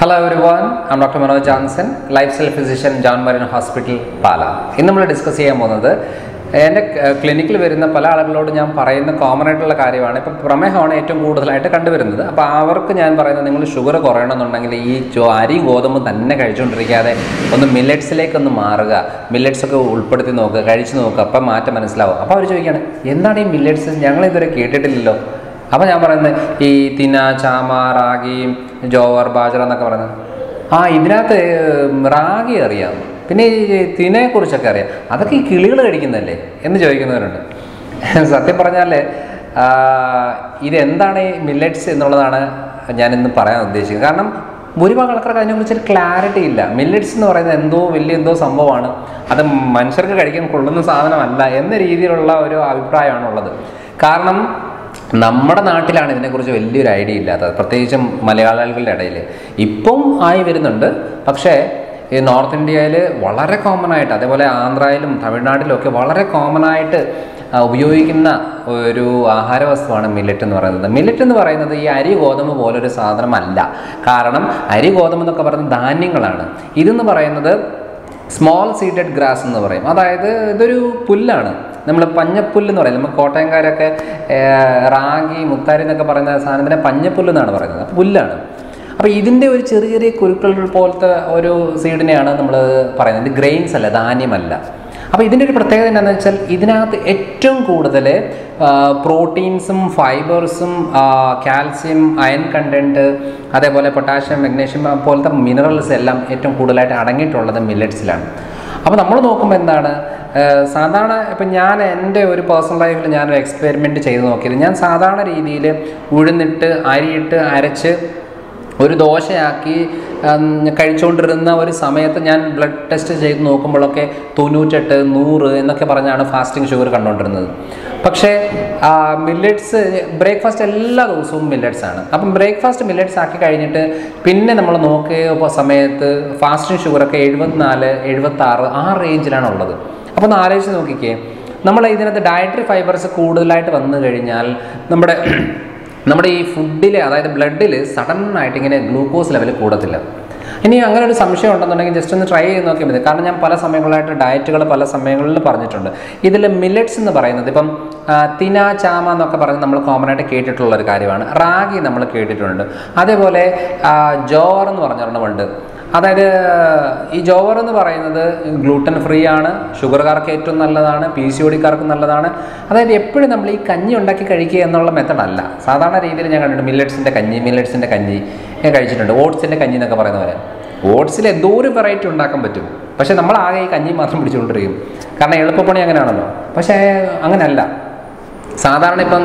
Hello everyone I'm doctor Manoj Johnson lifestyle physician John Marin hospital Pala ഇന്ന് നമ്മൾ discuss ചെയ്യാൻ പോകുന്നത് എൻ്റെ ക്ലിനിക്കിൽ വരുന്ന പല ആളുകളോട് ഞാൻ പറയുന്ന കോമൺ ആയിട്ടുള്ള കാര്യമാണ് ഇപ്പം പ്രമേഹമാണ് ഏറ്റവും കൂടുതലായിട്ട് കണ്ടുവരുന്നത് അപ്പോൾ അവർക്ക് ഞാൻ പറയുന്നത് നിങ്ങൾ ഷുഗർ കുറയണമെന്നുണ്ടെങ്കിൽ ഈ ചോ അരിയും ഗോതമ്പും തന്നെ കഴിച്ചുകൊണ്ടിരിക്കാതെ ഒന്ന് മില്ലറ്റ്സിലേക്ക് ഒന്ന് മാറുക മില്ലറ്റ്സ് ഒക്കെ ഉൾപ്പെടുത്തി നോക്കുക കഴിച്ച് നോക്കുക അപ്പം മാറ്റം മനസ്സിലാവും അപ്പോൾ അവർ ചോദിക്കുകയാണ് എന്താണ് ഈ മില്ലറ്റ്സ് ഞങ്ങൾ ഇതുവരെ കേട്ടിട്ടില്ലല്ലോ അപ്പോൾ ഞാൻ പറയുന്നത് ഈ തിന ചാമ റാഗി ജോവർ ബാജറ എന്നൊക്കെ പറയുന്നത് ആ ഇതിനകത്ത് റാഗി അറിയാം പിന്നെ ഈ തിനയെ കുറിച്ചൊക്കെ അറിയാം അതൊക്കെ ഈ കിളികൾ കഴിക്കുന്നതല്ലേ എന്ന് ചോദിക്കുന്നവരുണ്ട് സത്യം പറഞ്ഞാൽ ഇതെന്താണ് ഈ മില്ലറ്റ്സ് എന്നുള്ളതാണ് ഞാൻ ഇന്ന് പറയാൻ ഉദ്ദേശിക്കുന്നത് കാരണം ഭൂരിഭാഗം ആൾക്കാർക്ക് അതിനെക്കുറിച്ച് ഒരു ക്ലാരിറ്റി ഇല്ല മില്ലറ്റ്സ് എന്ന് പറയുന്നത് എന്തോ വലിയ എന്തോ സംഭവമാണ് അത് മനുഷ്യർക്ക് കഴിക്കാൻ കൊള്ളുന്ന സാധനമല്ല എന്ന രീതിയിലുള്ള ഒരു അഭിപ്രായമാണ് ഉള്ളത് കാരണം നമ്മുടെ നാട്ടിലാണ് ഇതിനെക്കുറിച്ച് വലിയൊരു ഐഡിയ ഇല്ലാത്തത് പ്രത്യേകിച്ചും മലയാളികളുടെ ഇടയിൽ ഇപ്പം ആയി വരുന്നുണ്ട് പക്ഷേ ഈ നോർത്ത് ഇന്ത്യയിൽ വളരെ കോമൺ ആയിട്ട് അതേപോലെ ആന്ധ്രയിലും തമിഴ്നാട്ടിലും ഒക്കെ വളരെ കോമൺ ആയിട്ട് ആ, ഉപയോഗിക്കുന്ന ഒരു ആഹാര വസ്തുവാണ് മില്ലറ്റ് എന്ന് പറയുന്നത് മില്ലറ്റ് എന്ന് പറയുന്നത് ഈ അരി ഗോതമ്പ് പോലൊരു സാധനമല്ല കാരണം അരി ഗോതമ്പ് എന്നൊക്കെ പറയുന്നത് ധാന്യങ്ങളാണ് ഇതെന്ന് പറയുന്നത് സ്മോൾ സീഡഡ് ഗ്രാസ് എന്ന് പറയും അതായത് ഇതൊരു പുല്ലാണ് നമ്മൾ പഞ്ഞപ്പുല്ല് എന്ന് പറയും നമ്മൾ കോട്ടയംകാരൊക്കെ ഏർ, റാഗി മുത്താരി എന്നൊക്കെ പറയുന്ന സാധനത്തിനെ പഞ്ഞപ്പുല്ല് എന്നാണ് പറയുന്നത് അപ്പോൾ പുല്ലാണ് അപ്പോൾ ഇതിൻ്റെ ഒരു ചെറിയ ചെറിയ കുരുക്കൾ പോലത്തെ ഒരു സീഡിനെയാണ് നമ്മൾ പറയുന്നത് ഇത് ഗ്രെയിൻസ് അല്ല ധാന്യമല്ല അപ്പോൾ ഇതിൻ്റെ ഒരു പ്രത്യേകത എന്താണെന്ന് വെച്ചാൽ ഇതിനകത്ത് ഏറ്റവും കൂടുതൽ പ്രോട്ടീൻസും ഫൈബേഴ്സും കാൽസ്യം അയൺ കണ്ടൻറ്റ് അതേപോലെ പൊട്ടാഷ്യം മഗ്നീഷ്യം പോലത്തെ മിനറൽസ് എല്ലാം ഏറ്റവും കൂടുതലായിട്ട് അടങ്ങിയിട്ടുള്ളത് മില്ലറ്റ്സിലാണ് അപ്പോൾ നമ്മൾ നോക്കുമ്പോൾ എന്താണ് ഏഹ് സാധാരണ ഇപ്പം ഞാൻ എൻ്റെ ഒരു പേഴ്സണൽ ലൈഫിൽ ഞാനൊരു എക്സ്പെരിമെൻറ്റ് ചെയ്ത് നോക്കിയത് ഞാൻ സാധാരണ രീതിയിൽ ഉഴുന്നിട്ട് അരിയിട്ട് അരച്ച് ഒരു ദോശയാക്കി ഉം, കഴിച്ചുകൊണ്ടിരുന്ന ഒരു സമയത്ത് ഞാൻ ബ്ലഡ് ടെസ്റ്റ് ചെയ്ത് നോക്കുമ്പോഴൊക്കെ തൊണ്ണൂറ്റെട്ട് നൂറ് എന്നൊക്കെ പറഞ്ഞാണ് ഫാസ്റ്റിംഗ് ഷുഗർ കണ്ടുകൊണ്ടിരുന്നത് പക്ഷേ മില്ലറ്റ്സ് ബ്രേക്ക്ഫാസ്റ്റ് എല്ലാ ദിവസവും മില്ലറ്റ്സ് ആണ് അപ്പം ബ്രേക്ക്ഫാസ്റ്റ് മില്ലറ്റ്സ് ആക്കി കഴിഞ്ഞിട്ട് പിന്നെ നമ്മൾ നോക്കിയ സമയത്ത് ഫാസ്റ്റിംഗ് ഷുഗറൊക്കെ എഴുപത്തിനാല് എഴുപത്താറ് ആ റേഞ്ചിലാണ് ഉള്ളത് അപ്പോൾ ഒന്ന് ആലോചിച്ച് നോക്കിക്കേ നമ്മൾ ഇതിനകത്ത് ഡയറ്ററി ഫൈബർസ് കൂടുതലായിട്ട് വന്നു കഴിഞ്ഞാൽ നമ്മുടെ നമ്മുടെ ഈ ഫുഡിൽ അതായത് ബ്ലഡിൽ സഡൻ ആയിട്ട് ഇങ്ങനെ ഗ്ലൂക്കോസ് ലെവൽ കൂടത്തില്ല ഇനി അങ്ങനെ ഒരു സംശയം ഉണ്ടെന്നുണ്ടെങ്കിൽ ജസ്റ്റ് ഒന്ന് ട്രൈ ചെയ്ത് നോക്കിയാൽ മതി കാരണം ഞാൻ പല സമയങ്ങളായിട്ട് ഡയറ്റുകൾ പല സമയങ്ങളിൽ പറഞ്ഞിട്ടുണ്ട് ഇതിൽ മില്ലറ്റ്സ് എന്ന് പറയുന്നത് ഇപ്പം ആ, തിന ചാമ എന്നൊക്കെ പറയുന്നത് നമ്മൾ കോമൺ ആയിട്ട് കേട്ടിട്ടുള്ള ഒരു കാര്യമാണ് റാഗി നമ്മൾ കേട്ടിട്ടുണ്ട് അതേപോലെ ആ, ജോർ എന്ന് പറഞ്ഞൊരെണ്ണമുണ്ട് അതായത് ഈ ജോവർ എന്ന് പറയുന്നത് ഗ്ലൂട്ടൻ ഫ്രീ ആണ് ഷുഗർകാർക്ക് ഏറ്റവും നല്ലതാണ് പി സി ഒടിക്കാർക്ക് നല്ലതാണ് അതായത് എപ്പോഴും നമ്മൾ ഈ കഞ്ഞി ഉണ്ടാക്കി കഴിക്കുക എന്നുള്ള മെത്തഡ് അല്ല സാധാരണ രീതിയിൽ ഞാൻ കണ്ടിട്ടുണ്ട് മില്ലറ്റ്സിൻ്റെ കഞ്ഞി മില്ലറ്റ്സിൻ്റെ കഞ്ഞി ഞാൻ കഴിച്ചിട്ടുണ്ട് ഓട്സിൻ്റെ കഞ്ഞി എന്നൊക്കെ പറയുന്ന പോലെ ഓട്സിൽ എന്തോ ഒരു വെറൈറ്റി ഉണ്ടാക്കാൻ പറ്റും പക്ഷേ നമ്മൾ ആകെ ഈ കഞ്ഞി മാത്രം പിടിച്ചുകൊണ്ടിരിക്കും കാരണം എളുപ്പപ്പണി അങ്ങനെയാണല്ലോ പക്ഷേ അങ്ങനെയല്ല സാധാരണ ഇപ്പം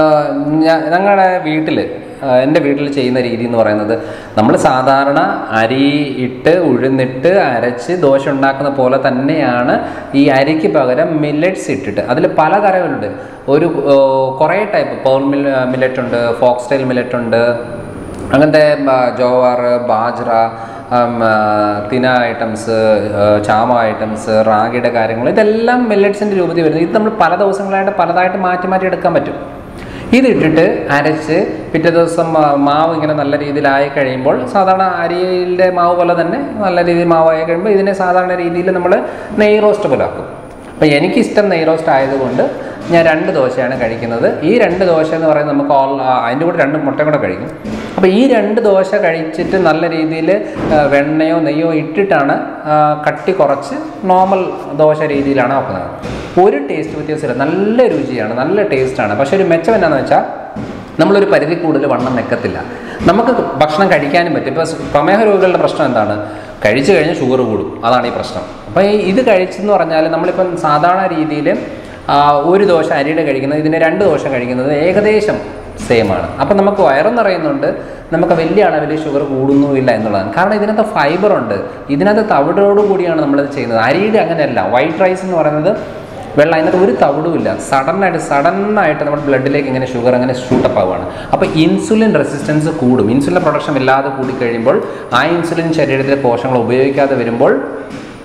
ഞങ്ങളുടെ വീട്ടിൽ എൻ്റെ വീട്ടിൽ ചെയ്യുന്ന രീതി എന്ന് പറയുന്നത് നമ്മൾ സാധാരണ അരി ഇട്ട് ഉഴുന്നിട്ട് അരച്ച് ദോശ ഉണ്ടാക്കുന്ന പോലെ തന്നെയാണ് ഈ അരിക്ക് പകരം മില്ലറ്റ്സ് ഇട്ടിട്ട് അതിൽ പല തരങ്ങളുണ്ട് ഒരു ആ, കുറേ ടൈപ്പ് പേൾ മിൽ മില്ലറ്റ് ഉണ്ട് ഫോക്സ് സ്റ്റൈൽ മില്ലറ്റ് ഉണ്ട് അങ്ങനത്തെ ബ- ജോവാർ ബാജ്ര ഉം, ആ, തിന ഐറ്റംസ് ആ, ചാമ ഐറ്റംസ് റാഗിയുടെ കാര്യങ്ങൾ ഇതെല്ലാം മില്ലറ്റ്സിൻ്റെ രൂപത്തിൽ വരുന്നത് ഇത് നമ്മൾ പല ദിവസങ്ങളായിട്ട് പലതായിട്ട് മാറ്റി മാറ്റി എടുക്കാൻ പറ്റും ഇതിട്ടിട്ട് അരച്ച് പിറ്റേ ദിവസം ആ, മാവ് ഇങ്ങനെ നല്ല രീതിയിലായി കഴിയുമ്പോൾ സാധാരണ അരിയുടെ മാവ് പോലെ തന്നെ നല്ല രീതിയിൽ മാവായി കഴിയുമ്പോൾ ഇതിനെ സാധാരണ രീതിയിൽ നമ്മൾ നെയ് റോസ്റ്റ് പോലെ ആക്കും അപ്പോൾ എനിക്കിഷ്ടം നെയ് റോസ്റ്റ് ആയതുകൊണ്ട് ഞാൻ രണ്ട് ദോശയാണ് കഴിക്കുന്നത് ഈ രണ്ട് ദോശ എന്ന് പറയുന്നത് നമുക്ക് ഓൾ ആ, അതിൻ്റെ കൂടെ രണ്ട് മുട്ട കൂടെ കഴിക്കും അപ്പോൾ ഈ രണ്ട് ദോശ കഴിച്ചിട്ട് നല്ല രീതിയിൽ വെണ്ണയോ നെയ്യോ ഇട്ടിട്ടാണ് ആ, കട്ടി കുറച്ച് നോർമൽ ദോശ രീതിയിലാണ് ആക്കുന്നത് ഒരു ടേസ്റ്റ് വ്യത്യാസമില്ല നല്ല രുചിയാണ് നല്ല ടേസ്റ്റാണ് പക്ഷേ ഒരു മെച്ചം എന്നാന്ന് വെച്ചാൽ നമ്മളൊരു പരിധി കൂടുതൽ വണ്ണം വെക്കത്തില്ല നമുക്ക് ഭക്ഷണം കഴിക്കാനും പറ്റും ഇപ്പോൾ പ്രമേഹ രോഗികളുടെ പ്രശ്നം എന്താണ് കഴിച്ചു കഴിഞ്ഞാൽ ഷുഗർ കൂടും അതാണ് ഈ പ്രശ്നം അപ്പോൾ ഈ ഇത് കഴിച്ചെന്ന് പറഞ്ഞാൽ നമ്മളിപ്പം സാധാരണ രീതിയിൽ ഒരു ദോശ അരിയുടെ കഴിക്കുന്നത് ഇതിൻ്റെ രണ്ട് ദോശ കഴിക്കുന്നത് ഏകദേശം സെയിം ആണ് അപ്പം നമുക്ക് വയറും നിറയുന്നുണ്ട് നമുക്ക് വലിയ അളവിൽ ഷുഗർ കൂടുന്നുമില്ല എന്നുള്ളതാണ് കാരണം ഇതിനകത്ത് ഫൈബർ ഉണ്ട് ഇതിനകത്ത് തവിടോട് കൂടിയാണ് നമ്മളിത് ചെയ്യുന്നത് അരിയുടെ അങ്ങനെയല്ല വൈറ്റ് റൈസ് എന്ന് പറയുന്നത് വെള്ളം അതിനകത്ത് ഒരു തവിടുമില്ല സഡനായിട്ട് സഡനായിട്ട് നമ്മുടെ ബ്ലഡിലേക്ക് ഇങ്ങനെ ഷുഗർ അങ്ങനെ ഷൂട്ടപ്പ് ആവുകയാണ് അപ്പോൾ ഇൻസുലിൻ റെസിസ്റ്റൻസ് കൂടും ഇൻസുലിൻ പ്രൊഡക്ഷൻ ഇല്ലാതെ കൂടി കഴിയുമ്പോൾ ആ ഇൻസുലിൻ ശരീരത്തിലെ കോശങ്ങൾ ഉപയോഗിക്കാതെ വരുമ്പോൾ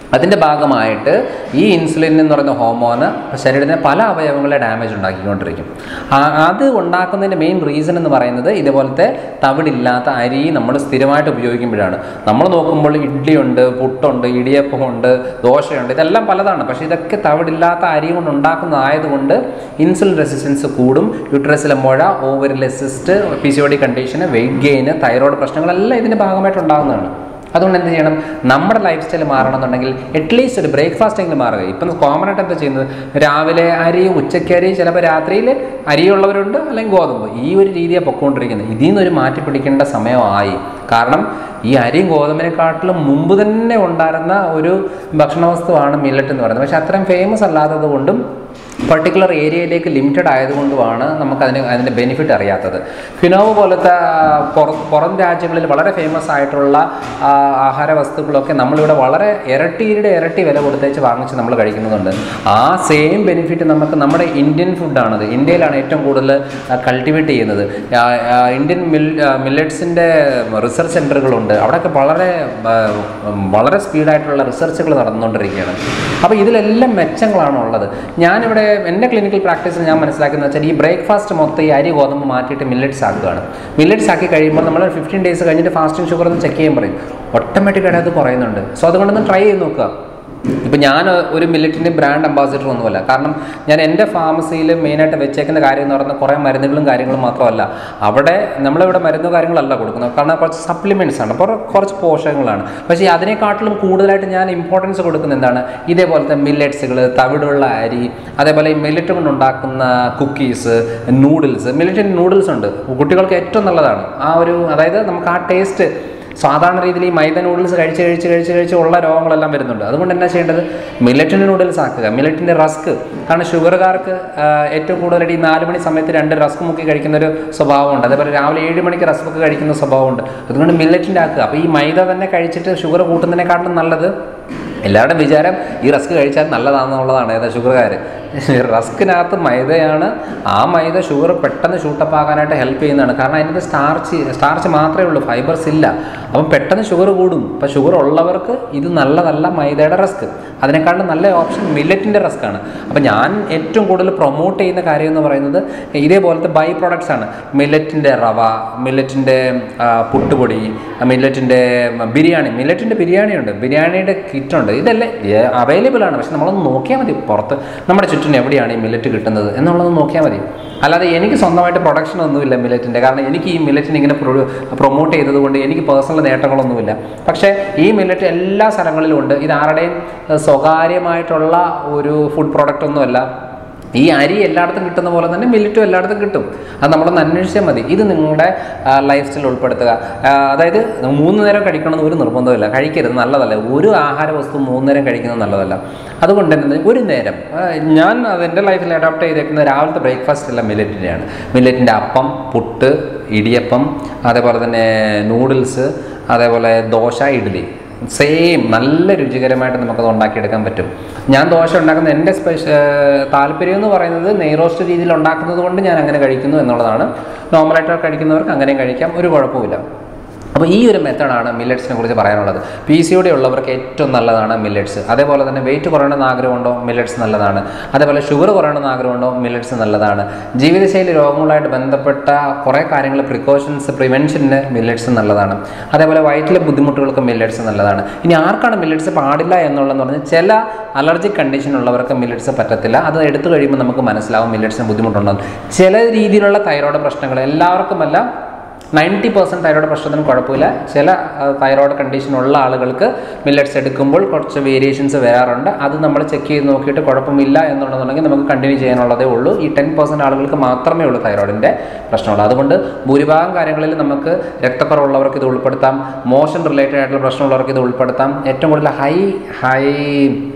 അതിൻ്റെ ഭാഗമായിട്ട് ഈ ഇൻസുലിൻ എന്ന് പറയുന്ന ഹോമോന് ശരീരത്തിന് പല അവയവങ്ങളെ ഡാമേജ് ഉണ്ടാക്കിക്കൊണ്ടിരിക്കും ആ- അത് ഉണ്ടാക്കുന്നതിൻ്റെ മെയിൻ റീസൺ എന്ന് പറയുന്നത് ഇതുപോലത്തെ തവിടില്ലാത്ത അരി നമ്മൾ സ്ഥിരമായിട്ട് ഉപയോഗിക്കുമ്പോഴാണ് നമ്മൾ നോക്കുമ്പോൾ ഇഡ്ഡലിയുണ്ട് പുട്ടുണ്ട് ഇടിയപ്പമുണ്ട് ദോശയുണ്ട് ഇതെല്ലാം പലതാണ് പക്ഷേ ഇതൊക്കെ തവിടില്ലാത്ത അരി കൊണ്ട് ഉണ്ടാക്കുന്നതായതുകൊണ്ട് ഇൻസുലിൻ റെസിസ്റ്റൻസ് കൂടും യൂട്രസിലെ മുഴ ഓവറിലെ cyst P C O D condition weight gain thyroid പ്രശ്നങ്ങളെല്ലാം ഇതിൻ്റെ ഭാഗമായിട്ട് ഉണ്ടാകുന്നതാണ് അതുകൊണ്ട് എന്ത് ചെയ്യണം നമ്മുടെ ലൈഫ് സ്റ്റൈൽ മാറണമെന്നുണ്ടെങ്കിൽ അറ്റ്ലീസ്റ്റ് ഒരു ബ്രേക്ക്ഫാസ്റ്റ് എങ്കിലും മാറുക ഇപ്പം കോമൺ ആയിട്ട് എന്താ ചെയ്യുന്നത് രാവിലെ അരി ഉച്ചയ്ക്ക് അരി ചിലപ്പോൾ രാത്രിയിൽ അരിയുള്ളവരുണ്ട് അല്ലെങ്കിൽ ഗോതമ്പ് ഈ ഒരു രീതിയാണ് പൊക്കോണ്ടിരിക്കുന്നത് ഇതിൽ നിന്നൊരു മാറ്റി പിടിക്കേണ്ട സമയമായി കാരണം ഈ അരിയും ഗോതമ്പിനെക്കാട്ടിലും മുമ്പ് തന്നെ ഉണ്ടായിരുന്ന ഒരു ഭക്ഷണ വസ്തുവാണ് മില്ലറ്റ് എന്ന് പറയുന്നത് പക്ഷെ അത്രയും ഫേമസ് അല്ലാത്തത് കൊണ്ടും പർട്ടിക്കുലർ ഏരിയയിലേക്ക് ലിമിറ്റഡ് ആയതുകൊണ്ടുമാണ് നമുക്ക് അതിന് അതിൻ്റെ ബെനിഫിറ്റ് അറിയാത്തത് ഫിനോവ് പോലത്തെ ആ, പുറ പുറം രാജ്യങ്ങളിൽ വളരെ ഫേമസ് ആയിട്ടുള്ള ആ, ആഹാര വസ്തുക്കളൊക്കെ നമ്മളിവിടെ വളരെ ഇരട്ടിയുടെ ഇരട്ടി വില കൊടുത്തേച്ച് വാങ്ങിച്ച് നമ്മൾ കഴിക്കുന്നുണ്ട് ആ സെയിം ബെനിഫിറ്റ് നമുക്ക് നമ്മുടെ ഇന്ത്യൻ ഫുഡാണത് ഇന്ത്യയിലാണ് ഏറ്റവും കൂടുതൽ കൾട്ടിവേറ്റ് ചെയ്യുന്നത് ആ, ആ, ഇന്ത്യൻ മിൽ മില്ലറ്റ്സിൻ്റെ റിസർച്ച് സെൻറ്ററുകളുണ്ട് അവിടെയൊക്കെ വളരെ ആ, വളരെ സ്പീഡായിട്ടുള്ള റിസർച്ചുകൾ നടന്നുകൊണ്ടിരിക്കുകയാണ് അപ്പോൾ ഇതിലെല്ലാം മെച്ചങ്ങളാണ് ഉള്ളത് ഞാനിവിടെ എൻ്റെ ക്ലിനിക്കൽ പ്രാക്ടീസിൽ ഞാൻ മനസ്സിലാക്കുന്നത് വെച്ചാൽ ഈ ബ്രേക്ക്ഫാസ്റ്റ് മൊത്തം ഈ അരി ഗോതമ്പ് മാറ്റിയിട്ട് മില്ലറ്റ്സ് ആക്കുകയാണ് മില്ലറ്റ്സ് ആക്കി കഴിയുമ്പോൾ നമ്മൾ ഫിഫ്റ്റീൻ ഡേയ്സ് കഴിഞ്ഞിട്ട് ഫാസ്റ്റിംഗ് ഷുഗർ ഒന്ന് ചെക്ക് ചെയ്യാൻ പറയും ഓട്ടോമാറ്റിക്കായിട്ട് അത് കുറയുന്നുണ്ട് സോ അതുകൊണ്ടൊന്ന് ട്രൈ ചെയ്ത് നോക്കുക ഇപ്പം ഞാൻ ഒരു മില്ലറ്റിൻ്റെ ബ്രാൻഡ് അംബാസിഡർ ഒന്നുമല്ല കാരണം ഞാൻ എൻ്റെ ഫാർമസിയിൽ മെയിനായിട്ട് വെച്ചേക്കുന്ന കാര്യം എന്ന് പറയുന്നത് കുറേ മരുന്നുകളും കാര്യങ്ങളും മാത്രമല്ല അവിടെ നമ്മളിവിടെ മരുന്ന് കാര്യങ്ങളല്ല കൊടുക്കുന്നത് കാരണം കുറച്ച് സപ്ലിമെൻറ്റ്സ് ആണ് അപ്പോൾ കുറച്ച് പോഷകങ്ങളാണ് പക്ഷേ അതിനെക്കാട്ടിലും കൂടുതലായിട്ട് ഞാൻ ഇമ്പോർട്ടൻസ് കൊടുക്കുന്ന എന്താണ് ഇതേപോലത്തെ മില്ലറ്റ്സുകൾ തവിടുള്ള അരി അതേപോലെ ഈ മില്ലറ്റ് കൊണ്ട് ഉണ്ടാക്കുന്ന കുക്കീസ് നൂഡിൽസ് മില്ലറ്റിൻ്റെ നൂഡിൽസ് ഉണ്ട് കുട്ടികൾക്ക് ഏറ്റവും നല്ലതാണ് ആ ഒരു അതായത് നമുക്ക് ആ ടേസ്റ്റ് സാധാരണ രീതിയിൽ ഈ മൈദ നൂഡിൽസ് കഴിച്ച് കഴിച്ച് കഴിച്ച് കഴിച്ച് ഉള്ള രോഗങ്ങളെല്ലാം വരുന്നുണ്ട് അതുകൊണ്ട് എന്നാ ചെയ്യേണ്ടത് മില്ലറ്റിൻ്റെ നൂഡിൽസ് ആക്കുക മില്ലറ്റിൻ്റെ റസ്ക് കാരണം ഷുഗറുകാർക്ക് ഏറ്റവും കൂടുതലായിട്ട് ഈ നാല് മണി സമയത്ത് രണ്ട് റസ്ക് മുക്കി കഴിക്കുന്ന ഒരു സ്വഭാവമുണ്ട് അതേപോലെ രാവിലെ ഏഴ് മണിക്ക് റസ്ക് ഒക്കെ കഴിക്കുന്ന സ്വഭാവമുണ്ട് അതുകൊണ്ട് മില്ലറ്റിൻ്റെ ആക്കുക അപ്പോൾ ഈ മൈദ തന്നെ കഴിച്ചിട്ട് ഷുഗർ കൂട്ടുന്നതിനെക്കാട്ടിലും നല്ലത് എല്ലാവരുടെയും വിചാരം ഈ റസ്ക് കഴിച്ചാൽ നല്ലതാണെന്നുള്ളതാണ് ഏതാ ഷുഗർകാർ റസ്കിനകത്ത് മൈദയാണ് ആ മൈദ ഷുഗർ പെട്ടെന്ന് ഷൂട്ടപ്പ് ആകാനായിട്ട് ഹെൽപ്പ് ചെയ്യുന്നതാണ് കാരണം അതിൻ്റെ സ്റ്റാർച്ച് സ്റ്റാർച്ച് മാത്രമേ ഉള്ളൂ ഫൈബർസ് ഇല്ല അപ്പം പെട്ടെന്ന് ഷുഗർ കൂടും അപ്പം ഷുഗർ ഉള്ളവർക്ക് ഇത് നല്ലതല്ല മൈദയുടെ റസ്ക് അതിനേക്കാളും നല്ല ഓപ്ഷൻ മില്ലറ്റിൻ്റെ റസ്ക് ആണ് അപ്പം ഞാൻ ഏറ്റവും കൂടുതൽ പ്രൊമോട്ട് ചെയ്യുന്ന കാര്യം എന്ന് പറയുന്നത് ഇതേപോലത്തെ ബൈ പ്രോഡക്ട്സ് ആണ് മില്ലറ്റിൻ്റെ റവ മില്ലറ്റിൻ്റെ പുട്ടുപൊടി മില്ലറ്റിൻ്റെ ബിരിയാണി മില്ലറ്റിൻ്റെ ബിരിയാണി ഉണ്ട് ബിരിയാണിയുടെ കിറ്റുണ്ട് ഇതെല്ലാം അവൈലബിൾ ആണ് പക്ഷെ നമ്മളൊന്ന് നോക്കിയാൽ മതി പുറത്ത് നമ്മുടെ ചുറ്റിനും എവിടെയാണ് ഈ മില്ലറ്റ് കിട്ടുന്നത് എന്നുള്ളത് നോക്കിയാൽ മതി അല്ലാതെ എനിക്ക് സ്വന്തമായിട്ട് പ്രൊഡക്ഷൻ ഒന്നുമില്ല മില്ലറ്റിൻ്റെ കാരണം എനിക്ക് ഈ മില്ലറ്റിന് ഇങ്ങനെ പ്രൊമോട്ട് ചെയ്തത് കൊണ്ട് എനിക്ക് പേഴ്സണൽ നേട്ടങ്ങളൊന്നുമില്ല പക്ഷേ ഈ മില്ലറ്റ് എല്ലാ സ്ഥലങ്ങളിലും ഉണ്ട് ഇത് ആരുടെയും ഏഹ്, സ്വകാര്യമായിട്ടുള്ള ഒരു ഫുഡ് പ്രോഡക്റ്റ് ഒന്നുമല്ല ഈ അരി എല്ലായിടത്തും കിട്ടുന്ന പോലെ തന്നെ മില്ലറ്റും എല്ലായിടത്തും കിട്ടും അത് നമ്മളൊന്ന് അന്വേഷിച്ചാൽ മതി ഇത് നിങ്ങളുടെ ലൈഫ് സ്റ്റൈൽ ഉൾപ്പെടുത്തുക ആ, അതായത് മൂന്ന് നേരം കഴിക്കണമെന്ന് ഒരു നിർബന്ധമില്ല കഴിക്കരുത് നല്ലതല്ല ഒരു ആഹാര വസ്തു മൂന്ന് നേരം കഴിക്കുന്നത് നല്ലതല്ല അതുകൊണ്ട് തന്നെ ഒരു നേരം ആ, ഞാൻ അതെൻ്റെ ലൈഫിൽ അഡോപ്റ്റ് ചെയ്തേക്കുന്ന രാവിലത്തെ ബ്രേക്ക്ഫാസ്റ്റ് എല്ലാം മില്ലറ്റിൻ്റെയാണ് മില്ലറ്റിൻ്റെ അപ്പം പുട്ട് ഇടിയപ്പം അതേപോലെ തന്നെ നൂഡിൽസ് അതേപോലെ ദോശ ഇഡ്ഡലി സെയിം നല്ല രുചികരമായിട്ട് നമുക്കത് ഉണ്ടാക്കിയെടുക്കാൻ പറ്റും ഞാൻ ദോശ ഉണ്ടാക്കുന്ന എൻ്റെ സ്പെഷ്യൽ താല്പര്യം എന്ന് പറയുന്നത് നെയ്റോസ്റ്റ് രീതിയിൽ ഉണ്ടാക്കുന്നത് കൊണ്ട് ഞാൻ അങ്ങനെ കഴിക്കുന്നു എന്നുള്ളതാണ് നോർമലായിട്ട് കഴിക്കുന്നവർക്ക് അങ്ങനെയും കഴിക്കാം ഒരു കുഴപ്പമില്ല അപ്പോൾ ഈ ഒരു മെത്തഡാണ് മില്ലറ്റ്സിനെ കുറിച്ച് പറയാനുള്ളത് പി സി ഒ ഡി ഉള്ളവർക്ക് ഏറ്റവും നല്ലതാണ് മില്ലറ്റ്സ് അതേപോലെ തന്നെ വെയിറ്റ് കുറയണമെന്ന് ആഗ്രഹമുണ്ടോ മില്ലറ്റ്സ് നല്ലതാണ് അതേപോലെ ഷുഗർ കുറയണമെന്ന് ആഗ്രഹമുണ്ടോ മില്ലറ്റ്സ് നല്ലതാണ് ജീവിതശൈലി രോഗങ്ങളായിട്ട് ബന്ധപ്പെട്ട കുറേ കാര്യങ്ങൾ പ്രിക്കോഷൻസ് പ്രിവെൻഷന് മില്ലറ്റ്സ് നല്ലതാണ് അതേപോലെ വയറ്റിലെ ബുദ്ധിമുട്ടുകൾക്ക് മില്ലറ്റ്സ് നല്ലതാണ് ഇനി ആർക്കാണ് മില്ലറ്റ്സ് പാടില്ല എന്നുള്ളതെന്ന് പറഞ്ഞാൽ ചില അലർജിക് കണ്ടീഷൻ ഉള്ളവർക്ക് മില്ലറ്റ്സ് പറ്റത്തില്ല അത് എടുത്തു കഴിയുമ്പോൾ നമുക്ക് മനസ്സിലാവും മില്ലറ്റ്സിന് ബുദ്ധിമുട്ടുണ്ടോ എന്ന്. ചില രീതിയിലുള്ള തൈറോയ്ഡ് പ്രശ്നങ്ങൾ എല്ലാവർക്കുമല്ല നയൻറ്റി പെർസെൻറ്റ് തൈറോയ്ഡ് പ്രശ്നത്തിനും കുഴപ്പമില്ല ചില തൈറോയ്ഡ് കണ്ടീഷൻ ഉള്ള ആളുകൾക്ക് മില്ലറ്റ്സ് എടുക്കുമ്പോൾ കുറച്ച് വേരിയേഷൻസ് വരാറുണ്ട് അത് നമ്മൾ ചെക്ക് ചെയ്ത് നോക്കിയിട്ട് കുഴപ്പമില്ല എന്നുണ്ടെന്നുണ്ടെങ്കിൽ നമുക്ക് കണ്ടിന്യൂ ചെയ്യാനുള്ളതേ ഉള്ളൂ ഈ ടെൻ പെർസെൻറ്റ് ആളുകൾക്ക് മാത്രമേ ഉള്ളൂ തൈറോയിഡിൻ്റെ പ്രശ്നമുള്ളൂ അതുകൊണ്ട് ഭൂരിഭാഗം കാര്യങ്ങളിൽ നമുക്ക് രക്തക്കുറവുള്ളവർക്ക് ഇത് ഉൾപ്പെടുത്താം മോഷൻ റിലേറ്റഡ് ആയിട്ടുള്ള പ്രശ്നമുള്ളവർക്ക് ഇത് ഉൾപ്പെടുത്താം ഏറ്റവും കൂടുതൽ ഹൈ ഹൈ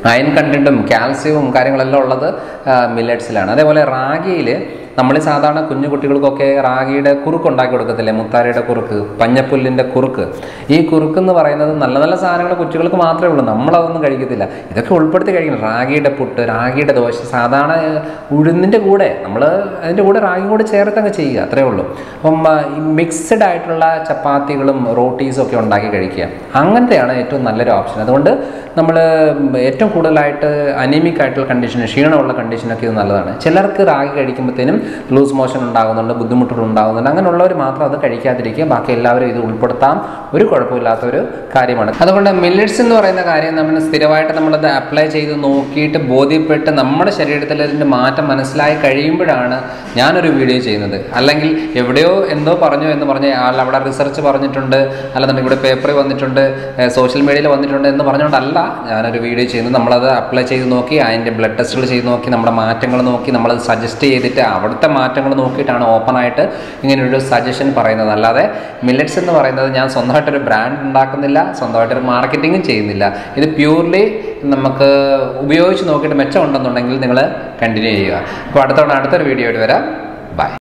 അയൺ കണ്ടന്റും കാൽസ്യവും കാര്യങ്ങളെല്ലാം ഉള്ളത് മില്ലറ്റ്സിലാണ് അതേപോലെ റാഗിയിൽ നമ്മൾ സാധാരണ കുഞ്ഞു കുട്ടികൾക്കൊക്കെ റാഗിയുടെ കുറുക്ക് ഉണ്ടാക്കി കൊടുക്കത്തില്ലേ മുത്താരയുടെ കുറുക്ക് പഞ്ഞപ്പുല്ലിൻ്റെ കുറുക്ക് ഈ കുറുക്ക് എന്ന് പറയുന്നത് നല്ല നല്ല സാധനങ്ങൾ കുട്ടികൾക്ക് മാത്രമേ ഉള്ളൂ നമ്മളതൊന്നും കഴിക്കത്തില്ല ഇതൊക്കെ ഉൾപ്പെടുത്തി കഴിക്കണം റാഗിയുടെ പുട്ട് റാഗിയുടെ ദോശ സാധാരണ ഉഴുന്നിൻ്റെ കൂടെ നമ്മൾ അതിൻ്റെ കൂടെ റാഗി കൂടെ ചേർത്ത് അങ്ങ് ചെയ്യുക അത്രേ ഉള്ളൂ അപ്പം മിക്സഡ് ആയിട്ടുള്ള ചപ്പാത്തികളും റോട്ടീസും ഒക്കെ ഉണ്ടാക്കി കഴിക്കുക അങ്ങനത്തെയാണ് ഏറ്റവും നല്ലൊരു ഓപ്ഷൻ അതുകൊണ്ട് നമ്മൾ ഏറ്റവും കൂടുതലായിട്ട് അനീമിക് ആയിട്ടുള്ള കണ്ടീഷൻ ക്ഷീണമുള്ള കണ്ടീഷനൊക്കെ ഇത് നല്ലതാണ് ചിലർക്ക് റാഗി കഴിക്കുമ്പോഴത്തേനും ലൂസ് മോഷൻ ഉണ്ടാകുന്നുണ്ട് ബുദ്ധിമുട്ടുകൾ ഉണ്ടാകുന്നുണ്ട് അങ്ങനെയുള്ളവർ മാത്രം അത് കഴിക്കാതിരിക്കുക ബാക്കി എല്ലാവരും ഇത് ഉൾപ്പെടുത്താം ഒരു കുഴപ്പമില്ലാത്ത ഒരു കാര്യമാണ് അതുകൊണ്ട് മില്ലറ്റ്സ് എന്ന് പറയുന്ന കാര്യം നമ്മൾ സ്ഥിരമായിട്ട് നമ്മളത് അപ്ലൈ ചെയ്ത് നോക്കിയിട്ട് ബോധ്യപ്പെട്ട് നമ്മുടെ ശരീരത്തിൽ അതിൻ്റെ മാറ്റം മനസ്സിലായി കഴിയുമ്പോഴാണ് ഞാനൊരു വീഡിയോ ചെയ്യുന്നത് അല്ലെങ്കിൽ എവിടെയോ എന്തോ പറഞ്ഞു എന്ന് പറഞ്ഞ് ആൾ അവിടെ റിസർച്ച് പറഞ്ഞിട്ടുണ്ട് അല്ലെന്നുണ്ടെങ്കിൽ ഇവിടെ പേപ്പറിൽ വന്നിട്ടുണ്ട് സോഷ്യൽ മീഡിയയിൽ വന്നിട്ടുണ്ട് എന്ന് പറഞ്ഞുകൊണ്ടല്ല ഞാനൊരു വീഡിയോ ചെയ്യുന്നത് നമ്മളത് അപ്ലൈ ചെയ്ത് നോക്കി അതിൻ്റെ ബ്ലഡ് ടെസ്റ്റുകൾ ചെയ്ത് നോക്കി നമ്മുടെ മാറ്റങ്ങൾ നോക്കി നമ്മളത് സജസ്റ്റ് ചെയ്തിട്ട് അവിടുത്തെ മാറ്റങ്ങൾ നോക്കിയിട്ടാണ് ഓപ്പണായിട്ട് ഇങ്ങനൊരു സജഷൻ പറയുന്നത് അല്ലാതെ മില്ലറ്റ്സ് എന്ന് പറയുന്നത് ഞാൻ സ്വന്തമായിട്ടൊരു ബ്രാൻഡ് ഉണ്ടാക്കുന്നില്ല സ്വന്തമായിട്ടൊരു മാർക്കറ്റിങ്ങും ചെയ്യുന്നില്ല ഇത് പ്യൂർലി നമുക്ക് ഉപയോഗിച്ച് നോക്കിയിട്ട് മെച്ചമുണ്ടെന്നുണ്ടെങ്കിൽ നിങ്ങൾ കണ്ടിന്യൂ ചെയ്യുക അപ്പോൾ അടുത്തോടെ അടുത്തൊരു വീഡിയോ ആയിട്ട് വരാം ബൈ